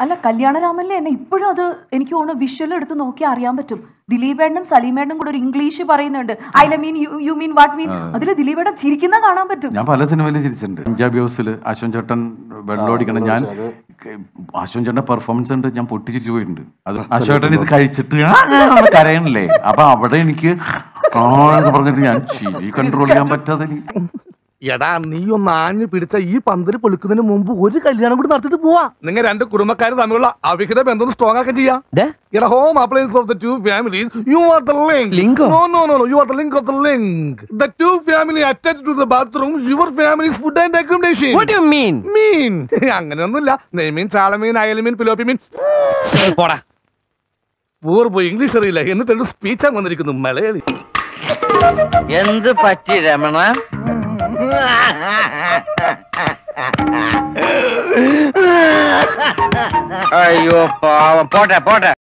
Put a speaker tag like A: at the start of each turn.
A: അല്ല കല്യാണരാമനിലെ എന്നെ ഇപ്പോഴും അത് എനിക്ക് തോന്നുന്നു വിഷ്വൽ എടുത്ത് നോക്കി അറിയാൻ പറ്റും ദിലീപേട്ടനും സലീമേട്ടനും കൂടെ ഒരു ഇംഗ്ലീഷ് പറയുന്നുണ്ട് I mean you mean what mean അതിൽ ദിലീപേട്ടൻ ചിരിക്കുന്ന കാണാൻ പറ്റും
B: ഞാൻ പല സിനിമയിലും ചിരിച്ചിട്ടുണ്ട് പഞ്ചാബി ഹൗസിൽ അശ്വൻ ചേട്ടൻ വെള്ളമോടിക്കണം ഞാൻ അശ്വൻ ചേട്ടന്റെ പെർഫോമൻസ് ഉണ്ട് ഞാൻ പൊട്ടിച്ചിരിച്ചു പോയിട്ടുണ്ട് അത് അശ്വൻ ഇത് കഴിച്ചിട്ട് ആ, ആ, കരയണില്ലേ അപ്പൊ അവിടെ എനിക്ക് ആ എന്ന് പറഞ്ഞിട്ട് ഞാൻ ചിരി കൺട്രോൾ ചെയ്യാൻ പറ്റാതെ എനിക്ക്
C: എടാ നീ ഒന്ന് ആഞ്ഞു പിടിച്ച ഈ പന്തല് പൊളിക്കുന്നതിന് മുമ്പ് ഒരു കല്യാണം കൂടി നടത്തിട്ട് പോവാ നിങ്ങൾ രണ്ട് കുടുംബക്കാർ തമ്മിലുള്ള അവിഹിത ബന്ധം സ്ട്രോങ് ആക്കാൻ ചെയ്യാം എടാ home appliance of the two families you are the link
D: Link ഓ?
C: No no no no you are the link of the link the two family attach to the bathroom your families food and accommodation
D: What do you mean?
C: മീൻ അങ്ങനെയൊന്നുമില്ല നെയ്മീൻ ചാളമീൻ അയലമീൻ പിലോപ്പി മീൻ
D: പോടാ
C: പൂർവ്വ English അറിയില്ല എന്നിട്ട് speech വന്നിരിക്കുന്നു മലയാളി
D: എന്ത് പറ്റി രമണ അയ്യോ പാവം പോട്ടെ പോട്ടെ